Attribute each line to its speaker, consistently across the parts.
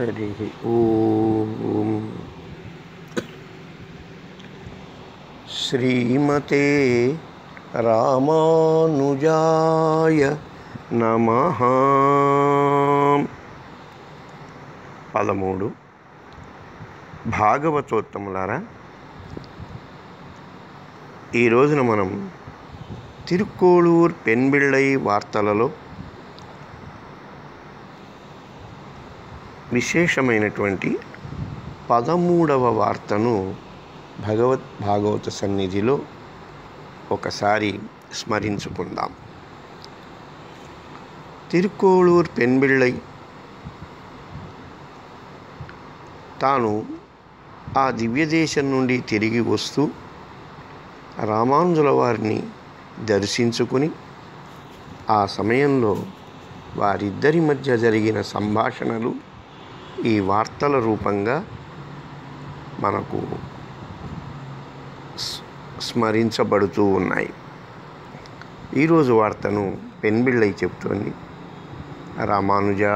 Speaker 1: హరి ఓం శ్రీమతే రామానుజాయ నమ పదమూడు భాగవతోత్తములారా ఈ రోజున మనం తిరుక్కోళూర్ పెన్బిళ్ళై వార్తలలో విశేషమైనటువంటి పదమూడవ వార్తను భగవత్ భాగవత సన్నిధిలో ఒకసారి స్మరించుకుందాం తిరుక్కోళూర్ పెన్బిళ్ళై తాను ఆ దివ్యదేశం నుండి తిరిగి వస్తూ రామానుజుల వారిని దర్శించుకుని ఆ సమయంలో వారిద్దరి మధ్య జరిగిన సంభాషణలు ఈ వార్తల రూపంగా మనకు స్- స్మరించబడుతూ ఉన్నాయి ఈరోజు వార్తను పెన్బిళ్ళై చెప్తోంది రామానుజా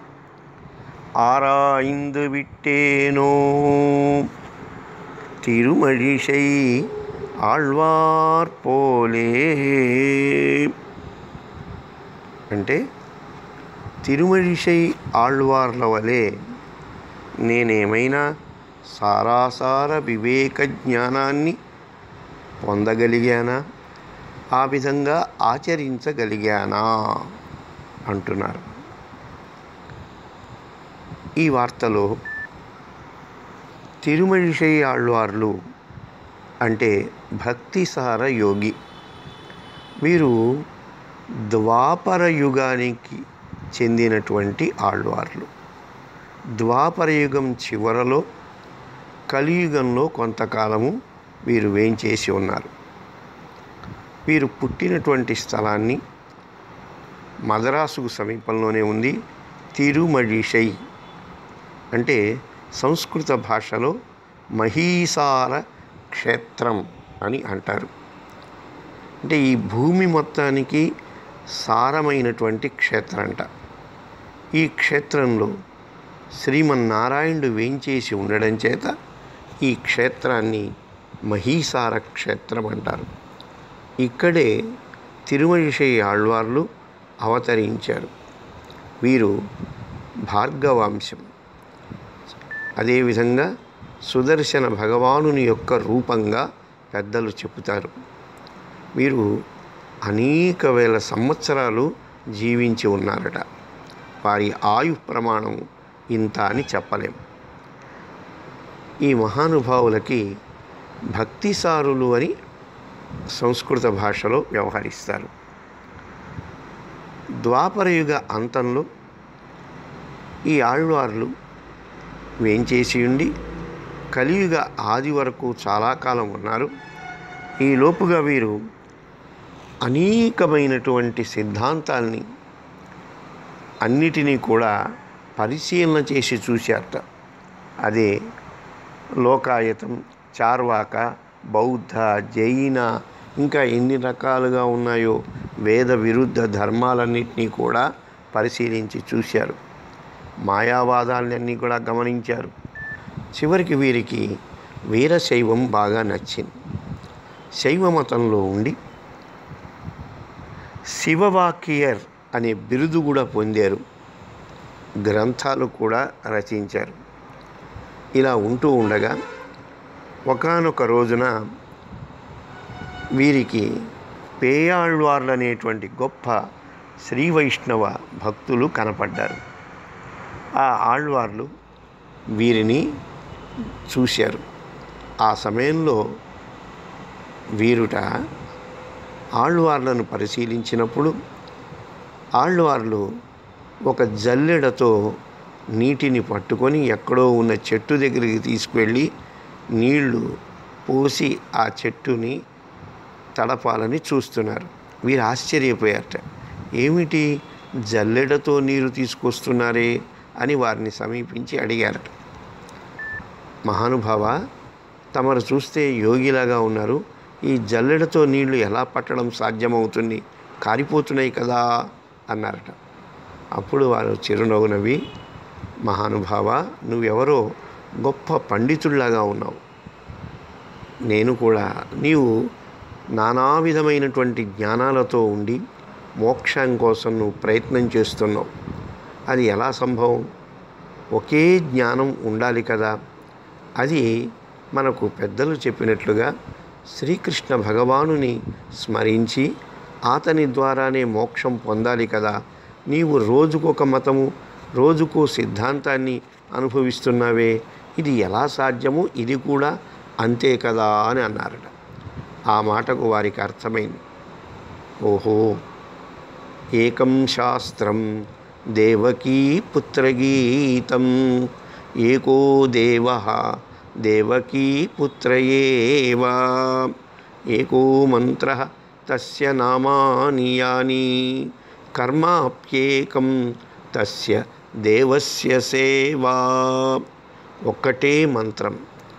Speaker 1: ஆராய்ந்து விட்டேனோ திருமழிசை ఆళ్వార్ పోలే అంటే తిరుమழிసై ఆళ్వార్ల వలె నేనేమైనా సారాసార వివేక జ్ఞానాన్ని పొందగలిగానా ఆ విధంగా ఆచరించగలిగానా అంటున్నారు ఈ వార్తలో తిరుమழிసై ఆళ్వార్లు అంటే భక్తిసార యోగి వీరు ద్వాపర యుగానికి చెందినటువంటి ఆళ్వార్లు ద్వాపర యుగం చివరలో కలియుగంలో కొంతకాలము వీరు వేంచేసి ఉన్నారు వీరు పుట్టినటువంటి స్థలాన్ని మదరాసుకు సమీపంలోనే ఉంది తిరుమழிసై అంటే సంస్కృత భాషలో మహీసార క్షేత్రం అని అంటారు అంటే ఈ భూమి మొత్తానికి సారమైనటువంటి క్షేత్రంట ఈ క్షేత్రంలో శ్రీమన్నారాయణుడు వేంచేసి ఉండడం చేత ఈ క్షేత్రాన్ని మహీసార క్షేత్రం అంటారు ఇక్కడే తిరుమలిషై ఆళ్వార్లు అవతరించారు వీరు భార్గవాంశం అదేవిధంగా సుదర్శన భగవానుని యొక్క రూపంగా పెద్దలు చెబుతారు వీరు అనేక వేల సంవత్సరాలు జీవించి ఉన్నారట వారి ఆయు ప్రమాణం ఇంత అని చెప్పలేం ఈ మహానుభావులకి భక్తిసారులు అని సంస్కృత భాషలో వ్యవహరిస్తారు ద్వాపరయుగ అంతంలో ఈ ఆళ్వార్లు వేంచేసి ఉండి కలియుగ ఆది వరకు చాలా కాలం ఉన్నారు ఈ లోపుగా వీరు అనేకమైనటువంటి సిద్ధాంతాల్ని అన్నిటినీ కూడా పరిశీలన చేసి చూశారట అదే లోకాయతం చార్వాక బౌద్ధ జైన ఇంకా ఎన్ని రకాలుగా ఉన్నాయో వేద విరుద్ధ ధర్మాలన్నింటినీ కూడా పరిశీలించి చూశారు మాయావాదాలన్నీ కూడా గమనించారు చివరికి వీరికి వీరశైవం బాగా నచ్చింది శైవ మతంలో ఉండి శివవాక్యర్ అనే బిరుదు కూడా పొందారు గ్రంథాలు కూడా రచించారు ఇలా ఉంటూ ఉండగా ఒకానొక రోజున వీరికి పేయాళ్వార్లు అనేటువంటి గొప్ప శ్రీ వైష్ణవ భక్తులు కనపడ్డారు ఆ ఆళ్వార్లు వీరిని చూశారు ఆ సమయంలో వీరుట ఆళ్వార్లను పరిశీలించినప్పుడు ఆళ్వార్లు ఒక జల్లెడతో నీటిని పట్టుకొని ఎక్కడో ఉన్న చెట్టు దగ్గరికి తీసుకువెళ్ళి నీళ్లు పోసి ఆ చెట్టుని తడపాలని చూస్తున్నారు వీరు ఆశ్చర్యపోయారట ఏమిటి జల్లెడతో నీరు తీసుకొస్తున్నారే అని వారిని సమీపించి అడిగారట మహానుభావ తమరు చూస్తే యోగిలాగా ఉన్నారు ఈ జల్లెడతో నీళ్లు ఎలా పట్టడం సాధ్యమవుతుంది కారిపోతున్నాయి కదా అన్నారట అప్పుడు వారు చిరునవ్వు నవ్వి మహానుభావ నువ్వెవరో గొప్ప పండితుల్లాగా ఉన్నావు నేను కూడా నీవు నానా విధమైనటువంటి జ్ఞానాలతో ఉండి మోక్షం కోసం నువ్వు ప్రయత్నం చేస్తున్నావు అది ఎలా సంభవం ఒకే జ్ఞానం ఉండాలి కదా అది మనకు పెద్దలు చెప్పినట్లుగా శ్రీకృష్ణ భగవానుని స్మరించి అతని ద్వారానే మోక్షం పొందాలి కదా నీవు రోజుకొక మతము రోజుకో సిద్ధాంతాన్ని అనుభవిస్తున్నావే ఇది ఎలా సాధ్యము ఇది కూడా అంతే కదా అని అన్నారట ఆ మాటకు వారికి అర్థమైంది ఓహో ఏకం శాస్త్రం దేవకీ పుత్రగీతం ఏకో దేవ దేవకీ పుత్రయేవా ఏకో మంత్ర తస్య నామాని యాని కర్మాప్యేకం తస్య దేవస్య సేవా ఒక్కటే మంత్రం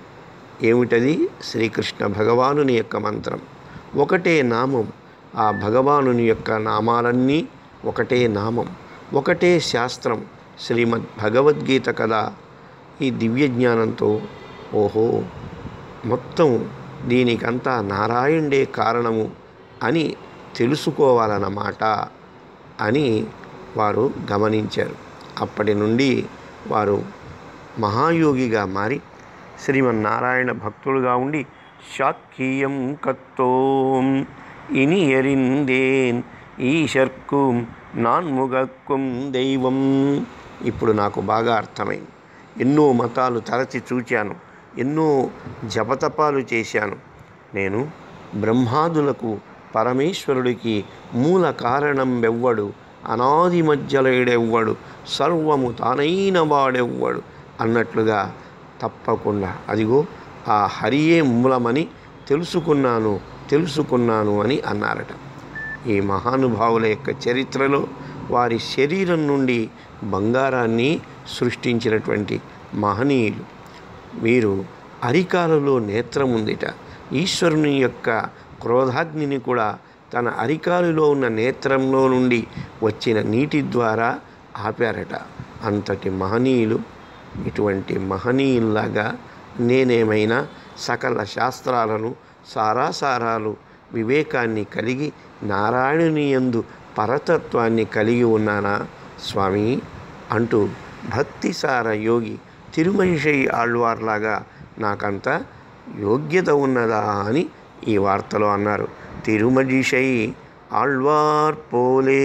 Speaker 1: ఏమిటది శ్రీకృష్ణ భగవానుని యొక్క మంత్రం ఒకటే నామం ఆ భగవానుని యొక్క నామాలన్నీ ఒకటే నామం ఒకటే శాస్త్రం శ్రీమద్ భగవద్గీత కదా ఈ దివ్య జ్ఞానంతో ఓహో మొత్తం దీనికంతా నారాయణుడే కారణము అని తెలుసుకోవాలన్నమాట అని వారు గమనించారు అప్పటి నుండి వారు మహాయోగిగా మారి శ్రీమన్నారాయణ భక్తులుగా ఉండి శాక్యీయం కత్తోం ఇని ఎరిందేన్ ఈశర్కుం నాన్ముగక్కుం దైవం ఇప్పుడు నాకు బాగా అర్థమైంది ఎన్నో మతాలు తరచి చూచాను ఎన్నో జపతపాలు చేశాను నేను బ్రహ్మాదులకు పరమేశ్వరుడికి మూల కారణం వెవ్వడు అనాది మధ్యలేడెవ్వడు సర్వము తానైన వాడెవ్వడు అన్నట్లుగా తప్పకుండా అదిగో ఆ హరియే మూలమని తెలుసుకున్నాను తెలుసుకున్నాను అని అన్నారట ఈ మహానుభావుల యొక్క చరిత్రలో వారి శరీరం నుండి బంగారాన్ని సృష్టించినటువంటి మహనీయులు వీరు అరికాలలో నేత్రం ఉందిట ఈశ్వరుని యొక్క క్రోధాగ్నిని కూడా తన అరికాలులో ఉన్న నేత్రంలో నుండి వచ్చిన నీటి ద్వారా ఆపారట అంతటి మహనీయులు ఇటువంటి మహనీయుల్లాగా నేనేమైనా సకల శాస్త్రాలను సారాసారాలు వివేకాన్ని కలిగి నారాయణుని యందు పరతత్వాన్ని కలిగి ఉన్నానా స్వామి అంటూ భక్తిసార యోగి తిరుమనిషై ఆళ్వార్లాగా నాకంత యోగ్యత ఉన్నదా అని ఈ వార్తలో అన్నారు తిరుమజిషై ఆళ్వార్ పోలే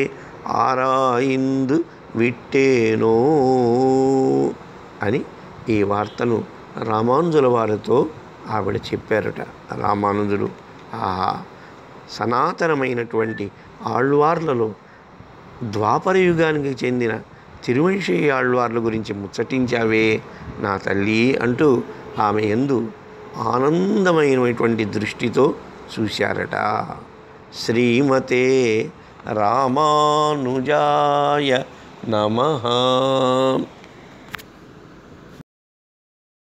Speaker 1: ఆరాయిందు విట్టేనో అని ఈ వార్తను రామానుజుల వారితో ఆవిడ చెప్పారట రామానుజులు ఆహా సనాతనమైనటువంటి ఆళ్వార్లలో ద్వాపర యుగానికి చెందిన తిరువంశీ ఆళ్వార్ల గురించి ముచ్చటించావే నా తల్లి అంటూ ఆమె ఎందు ఆనందమైనటువంటి దృష్టితో చూశారట శ్రీమతే రామానుజాయ నమ